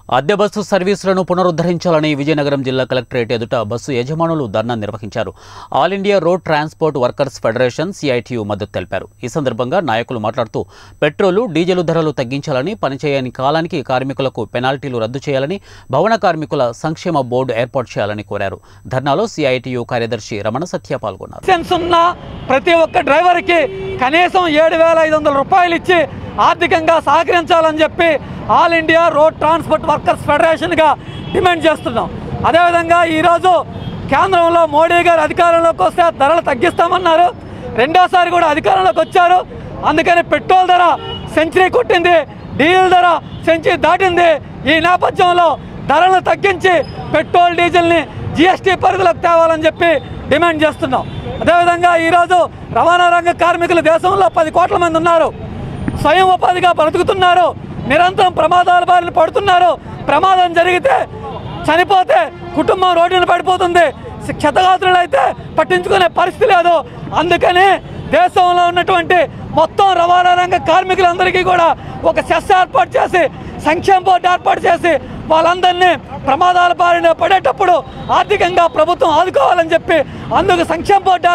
అద్దె బస్సు సర్వీసులను పునరుద్ధరించాలని విజయనగరం జిల్లా కలెక్టరేట్ ఎదుట బస్సు యజమానులు ధర్నా నిర్వహించారు all India road transport workers federation CITU మద్దతు తెలిపారు ఈ సందర్భంగా నాయకులు మాట్లాడుతూ పెట్రోలు డీజిల్ ధరలు తగ్గించాలని పనిచేయని కాలానికి కార్మికులకు పెనాల్టీలు రద్దు చేయాలని భవన కార్మికుల సంక్షేమ బోర్డు ఏర్పాటు చేయాలని కోరారు ధర్నాలో సిఐటియు కార్యదర్శి రమణ సత్య పాల్గొన్నారు లైసెన్స్ ఉన్న ప్రతి ఒక్క డ్రైవర్కి కనీసం ఏడు వేల ఐదు వందల రూపాయలు ఇచ్చి ఆర్థికంగా సహకరించాలని చెప్పి all India road transport workers ఫెడరేషన్గా డిమాండ్ చేస్తున్నాం అదేవిధంగా ఈరోజు కేంద్రంలో మోడీ గారు అధికారంలోకి వస్తే ధరలు తగ్గిస్తామన్నారు రెండోసారి కూడా అధికారంలోకి వచ్చారు అందుకని పెట్రోల్ ధర సెంచరీ కొట్టింది డీజిల్ ధర సెంచరీ దాటింది ఈ నేపథ్యంలో ధరలను తగ్గించి పెట్రోల్ డీజిల్ని జిఎస్టీ పరిధిలోకి తేవాలని చెప్పి డిమాండ్ చేస్తున్నాం అదేవిధంగా ఈరోజు రవాణా రంగ కార్మికులు దేశంలో పది కోట్ల మంది ఉన్నారు స్వయం ఉపాధిగా బ్రతుకుతున్నారు నిరంతరం ప్రమాదాల బారిన పడుతున్నారు ప్రమాదం జరిగితే చనిపోతే కుటుంబం రోడ్డున పడిపోతుంది క్షతగాత్రులు అయితే పట్టించుకునే పరిస్థితి లేదు అందుకని దేశంలో ఉన్నటువంటి మొత్తం రవాణా రంగ కార్మికులందరికీ కూడా ఒక సెస్ ఏర్పాటు చేసి సంక్షేమ బోర్డు ఏర్పాటు చేసి వాళ్ళందరినీ ప్రమాదాల బారిన పడేటప్పుడు ఆర్థికంగా ప్రభుత్వం ఆదుకోవాలని చెప్పి అందుకు సంక్షేమ బోర్డు